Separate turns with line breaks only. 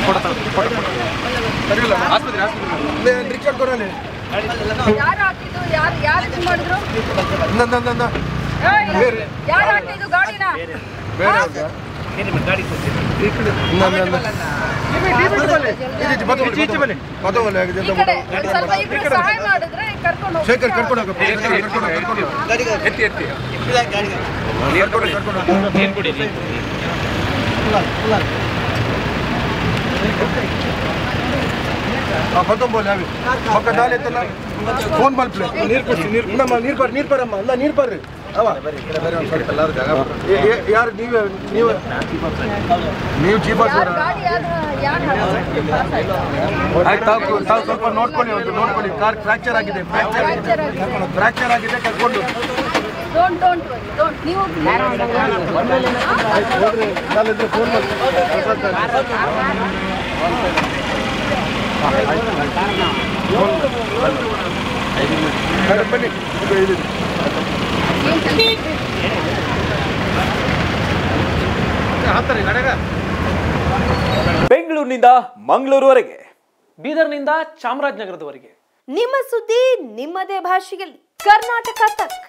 Rickshaw ಕೊಡಲಿ
ಯಾರು ಹಾಕಿದ್ದು ಯಾರು ಯಾರು ಇದು ಮಾಡಿದ್ರು
ನಂದ
ಏಯ್,
ಬೇರೆ.
ಯಾರು ಹಾಕಿದ್ದು ಗಾಡಿನ
ಬೇರೆ ಅವ್ರಿಗೆ
ಈ ಕಡೆ ಒಂದ್ ಸ್ವಲ್ಪ ಇಬ್ರು ಸಹಾಯ ಮಾಡಿದ್ರೆ ಕರ್ಕೊಂಡು ಹೋಗಿ
ಶೇಖರ್ ಕರ್ಕೊಂಡು ಹೋಗಪ್ಪ ಕರ್ಕೊಂಡು ಹೋಗು, ಕರ್ಕೊಂಡು ಹೋಗು. ಎತ್ತಿ ಎತ್ತಿ ಕರ್ಕೊಂಡು ಹೋಗು, ಕರ್ಕೊಂಡು ಹೋಗು. ಆ, ಪತ್ತೊಂಬತ್ತು ಅವಿ ಪಕ್ಕ ನಾಳೆ ಎತ್ತಲ್ಲ ಫೋನ್ ಮಲ್ಪ್ಲೆ ನೀರು ಕೊಡ್ಸಿ ನೀರು ನಮ್ಮ ನೀರು ಬರ್ರಿ ನೀರು ಬರಮ್ಮ ಅಲ್ಲ ನೀರು ಬರ್ರಿ ಅವ ಏ- ಏ- ಯಾರು ನೀವೇ ನೀವು ನೀವು ಚೀಪಾಸ್
ಯಾರು ಗಾಡಿ ಯಾರು ಯಾರು ಹಾಕಿದ್ದು?
ಆಯ್ತು ತಾವು ತಾವು ಸ್ವಲ್ಪ ನೋಡ್ಕೊಳ್ಳಿ ಒಂದು ನೋಡ್ಕೊಳ್ಳಿ ಕಾರ್ ಫ್ರಾಕ್ಚರ್ ಆಗಿದೆ ಫ್ರಾಕ್ಚರ್
Fracture ಆಗಿದೆ.
ಫ್ರಾಕ್ಚರ್ ಆಗಿದೆ ಕರ್ಕೊಂಡು
Don't, don't worry, don't. ನೀವು
ಹೋಗ್ರಿ ನಾಳಿದ್ರೆ ಫೋನ್ ಮಾಡಿ ಮೇಡಮ್ ಬನ್ನಿ ಇದು ಇದು.
ಬೆಂಗಳೂರಿನಿಂದ ಮಂಗಳೂರುವರೆಗೆ
ಬೀದರ್ನಿಂದ ಚಾಮರಾಜನಗರದವರೆಗೆ
ನಿಮ್ಮ ಸುದ್ದಿ ನಿಮ್ಮದೇ ಭಾಷೆಯಲ್ಲಿ ಕರ್ನಾಟಕ ತಕ್